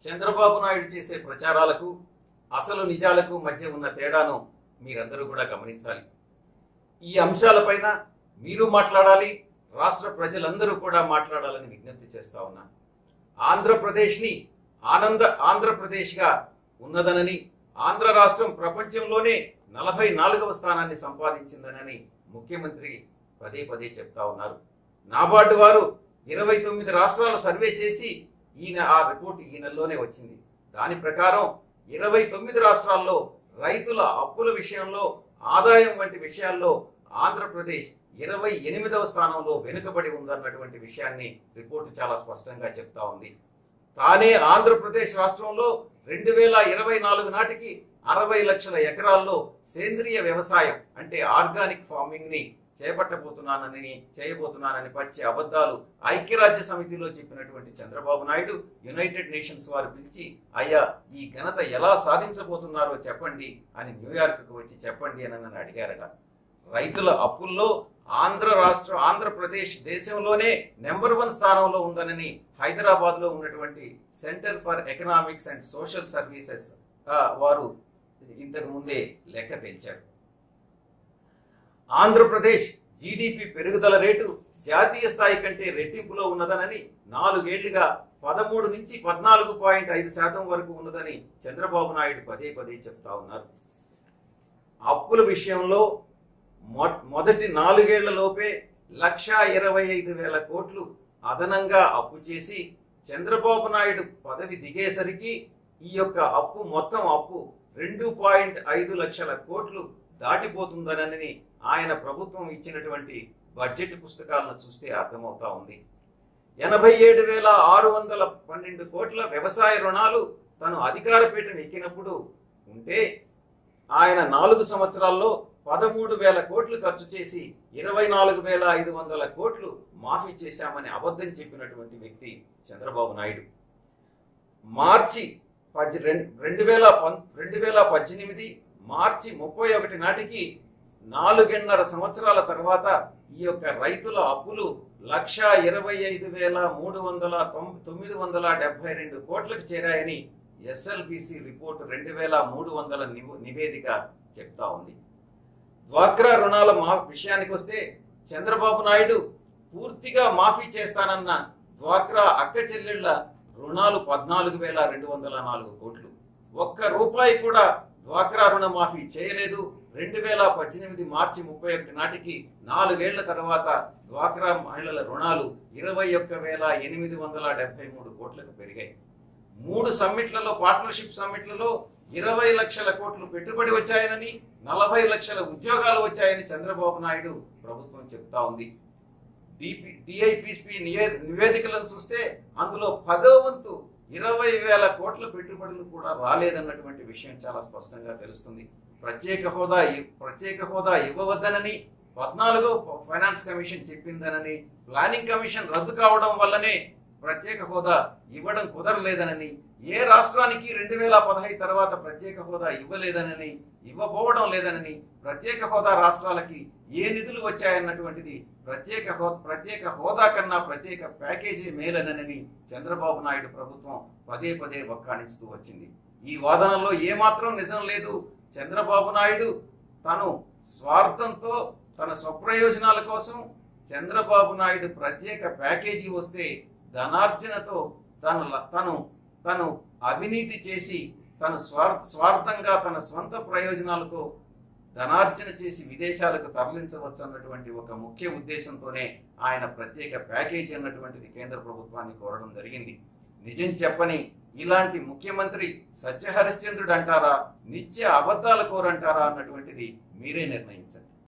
చంద్రబాబు నాయుడు చేసే ప్రచారాలకు అసలు నిజాలకు మధ్య ఉన్న తేడాను మీరందరూ కూడా గమనించాలి ఈ అంశాలపైన మీరు మాట్లాడాలి రాష్ట్ర ప్రజలందరూ కూడా మాట్లాడాలని విజ్ఞప్తి చేస్తా ఉన్నా ఆంధ్రప్రదేశ్ని ఆనంద ఆంధ్రప్రదేశ్గా ఉన్నదనని ఆంధ్ర రాష్ట్రం ప్రపంచంలోనే నలభై నాలుగవ స్థానాన్ని సంపాదించిందనని ముఖ్యమంత్రి పదే పదే చెప్తా ఉన్నారు నాబార్డు వారు ఇరవై తొమ్మిది రాష్ట్రాల సర్వే చేసి ఈయన ఆ రిపోర్ట్ ఈ నెలలోనే వచ్చింది దాని ప్రకారం ఇరవై తొమ్మిది రాష్ట్రాల్లో రైతుల అప్పుల విషయంలో ఆదాయం వంటి విషయాల్లో ఆంధ్రప్రదేశ్ ఇరవై ఎనిమిదవ స్థానంలో వెనుకబడి ఉందన్నటువంటి విషయాన్ని రిపోర్టు చాలా స్పష్టంగా చెప్తా ఉంది తానే ఆంధ్రప్రదేశ్ రాష్ట్రంలో రెండు వేల ఇరవై నాలుగు నాటికి అరవై లక్షల ఎకరాల్లో సేంద్రియ వ్యవసాయం అంటే ఆర్గానిక్ ఫార్మింగ్ ని చేపట్టబోతున్నానని చేయబోతున్నానని పచ్చి అబద్ధాలు ఐక్యరాజ్య సమితిలో చెప్పినటువంటి చంద్రబాబు నాయుడు యునైటెడ్ నేషన్స్ వారు పిలిచి అయ్యా ఈ ఘనత ఎలా సాధించబోతున్నారో చెప్పండి అని న్యూయార్క్కు వచ్చి చెప్పండి అని నన్ను అడిగారట రైతుల అప్పుల్లో ఆంధ్ర రాష్ట్ర ఆంధ్రప్రదేశ్ దేశంలోనే నెంబర్ వన్ స్థానంలో ఉందనని హైదరాబాద్ లో ఉన్నటువంటి centre for economics and social services వారు ఇంతకు ముందే లెక్క తెంచారు ఆంధ్రప్రదేశ్ జీడిపి పెరుగుదల రేటు జాతీయ స్థాయి కంటే రెట్టింపులో ఉన్నదనని నాలుగేళ్లుగా పదమూడు నుంచి పద్నాలుగు పాయింట్ ఐదు శాతం వరకు ఉన్నదని చంద్రబాబు నాయుడు పదే పదే చెప్తా ఉన్నారు అప్పుల విషయంలో మొ- మొదటి నాలుగేళ్ల లోపే లక్షా ఇరవై ఐదు వేల కోట్లు అదనంగా అప్పు చేసి చంద్రబాబు నాయుడు పదవి దిగేసరికి ఈ యొక్క అప్పు మొత్తం అప్పు రెండు పాయింట్ ఐదు లక్షల కోట్లు దాటిపోతుందనని ఆయన ప్రభుత్వం ఇచ్చినటువంటి బడ్జెట్ పుస్తకాలను చూస్తే అర్థమవుతా ఉంది ఎనభై ఏడు వేల ఆరు వందల పన్నెండు కోట్ల వ్యవసాయ రుణాలు తను అధికార పీఠం ఎక్కినప్పుడు ఉంటే ఆయన నాలుగు సంవత్సరాల్లో పదమూడు వేల కోట్లు ఖర్చు చేసి ఇరవై నాలుగు వేల ఐదు వందల కోట్లు మాఫీ చేశామని అబద్ధం చెప్పినటువంటి వ్యక్తి చంద్రబాబు నాయుడు మార్చి పద్ రెండు రెండు వేల పం రెండు వేల పద్దెనిమిది మార్చి ముప్పై ఒకటి నాటికి నాలుగున్నర సంవత్సరాల తర్వాత ఈ యొక్క రైతుల అప్పులు లక్ష ఇరవై ఐదు వేల మూడు వందల తొమ్- తొమ్మిది వందల డెబ్బై రెండు కోట్లకు చేరాయని ఎస్ఎల్బిసి రిపోర్టు రెండు వేల మూడు వందల నివ- నివేదిక చెప్తా ఉంది డ్వాక్రా రుణాల మా విషయానికి వస్తే చంద్రబాబు నాయుడు పూర్తిగా మాఫీ చేస్తానన్న డ్వాక్రా అక్క చెల్లెళ్ల రుణాలు పద్నాలుగు వేల రెండు వందల నాలుగు కోట్లు ఒక్క రూపాయి కూడా డ్వాక్రా రుణ మాఫీ చేయలేదు రెండు వేల పద్దెనిమిది మార్చి ముప్పై ఒకటి నాటికి నాలుగేళ్ల తర్వాత డ్వాక్రా మహిళల రుణాలు ఇరవై ఒక్క వేల ఎనిమిది వందల డెబ్బై మూడు కోట్లకు పెరిగాయి మూడు సమ్మిట్లలో పార్ట్నర్షిప్ సమ్మిట్లలో ఇరవై లక్షల కోట్లు పెట్టుబడి వచ్చాయనని నలభై లక్షల ఉద్యోగాలు వచ్చాయని చంద్రబాబు నాయుడు ప్రభుత్వం చెప్తా ఉంది డిపి డిఐపిస్పి నివేదికలను చూస్తే అందులో పదో వంతు ఇరవై వేల కోట్ల పెట్టుబడులు కూడా రాలేదన్నటువంటి విషయం చాలా స్పష్టంగా తెలుస్తుంది ప్రత్యేక హోదా ఇ- ప్రత్యేక హోదా ఇవ్వవద్దనని పద్నాలుగో ఫైనాన్స్ కమిషన్ చెప్పిందనని ప్లానింగ్ కమిషన్ రద్దు కావడం వల్లనే ప్రత్యేక హోదా ఇవ్వడం కుదరలేదనని ఏ రాష్ట్రానికి రెండు వేల పదహైదు తర్వాత ప్రత్యేక హోదా ఇవ్వలేదనని ఇవ్వబోవడం లేదనని ప్రత్యేక హోదా రాష్ట్రాలకి ఏ నిధులు వచ్చాయన్నటువంటిది ప్రత్యేక హో ప్రత్యేక హోదా కన్నా ప్రత్యేక ప్యాకేజీ మేలనని చంద్రబాబు నాయుడు ప్రభుత్వం పదే పదే వక్కాణిస్తూ వచ్చింది ఈ వాదనలో ఏమాత్రం నిజం లేదు చంద్రబాబు నాయుడు తను స్వార్థంతో తన స్వప్రయోజనాల కోసం చంద్రబాబు నాయుడు ప్రత్యేక ప్యాకేజీ వస్తే ధనార్జనతో తను తను తను అవినీతి చేసి తను స్వార్థ స్వార్థంగా తన స్వంత ప్రయోజనాలతో ధనార్జన చేసి విదేశాలకు తరలించవచ్చు అన్నటువంటి ఒక ముఖ్య ఉద్దేశంతోనే ఆయన ప్రత్యేక ప్యాకేజీ అన్నటువంటిది కేంద్ర ప్రభుత్వాన్ని కోరడం జరిగింది నిజం చెప్పని ఇలాంటి ముఖ్యమంత్రి సత్య హరిశ్చంద్రుడు అంటారా నిత్య అబద్ధాల కోరంటారా అన్నటువంటిది మీరే నిర్ణయించండి